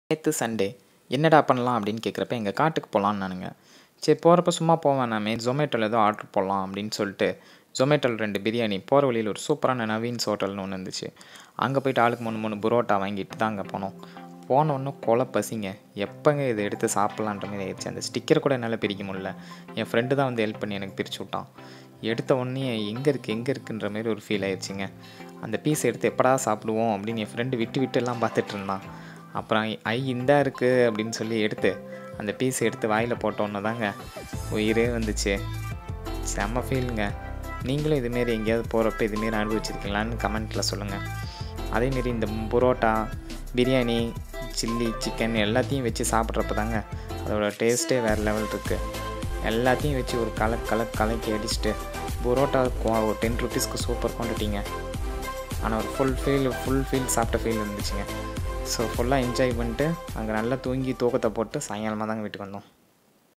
நேற்று சண்டே என்னடா பண்ணலாம் அப்படின்னு கேட்குறப்ப எங்கள் காட்டுக்கு போகலான்னு நானுங்க சரி போகிறப்ப சும்மா போவேனாமே ஜொமேட்டோவில் ஏதோ ஆர்டர் போடலாம் அப்படின்னு சொல்லிட்டு ஜொமேட்டோவில் ரெண்டு பிரியாணி போகிற வழியில் ஒரு சூப்பரான நவீன்ஸ் ஹோட்டல்னு ஒன்று இருந்துச்சு அங்கே போயிட்டு ஆளுக்கு மூணு மூணு புரோட்டா வாங்கிட்டு தான் அங்கே போனோம் போன உடனே கொலை பசிங்க எப்போங்க இதை எடுத்து சாப்பிட்லான்ற மாதிரி ஆயிடுச்சு அந்த ஸ்டிக்கர் கூட என்னால் பிரிக்க முடியல என் ஃப்ரெண்டு தான் வந்து ஹெல்ப் பண்ணி எனக்கு பிரித்து விட்டான் எடுத்த உடனே எங்கே இருக்குது எங்கே இருக்குன்ற மாதிரி ஒரு ஃபீல் ஆயிடுச்சுங்க அந்த பீஸ் எடுத்து எப்படா சாப்பிடுவோம் அப்படின்னு என் ஃப்ரெண்டு விட்டு விட்டு எல்லாம் பார்த்துட்டு இருந்தான் அப்புறம் ஐ இந்தா இருக்குது அப்படின்னு சொல்லி எடுத்து அந்த பீஸ் எடுத்து வாயில் போட்டோன்னு தாங்க உயிரே வந்துச்சு செம்ம ஃபீலுங்க நீங்களும் இதுமாரி எங்கேயாவது போகிறப்ப இதுமாரி அனுபவிச்சிருக்கீங்களான்னு கமெண்ட்டில் சொல்லுங்கள் அதேமாரி இந்த புரோட்டா பிரியாணி சில்லி சிக்கன் எல்லாத்தையும் வச்சு சாப்பிட்றப்ப தாங்க அதோட டேஸ்ட்டே வேறு லெவல் இருக்குது எல்லாத்தையும் வச்சு ஒரு கலக் கலக் கலக்கி அடிச்சுட்டு புரோட்டா குவா- ஒரு டென் ருபீஸ்க்கு சூப்பர் கொண்டுட்டீங்க ஆனால் ஒரு ஃபுல் ஃபீல் ஃபுல் ஃபீல் சாப்பிட்ட ஃபீல் இருந்துச்சுங்க ஸோ ஃபுல்லாக என்ஜாய் பண்ணிட்டு அங்கே நல்லா தூங்கி தூக்கத்தை போட்டு சாயங்காலமாக தாங்க வீட்டுக்கு வந்தோம்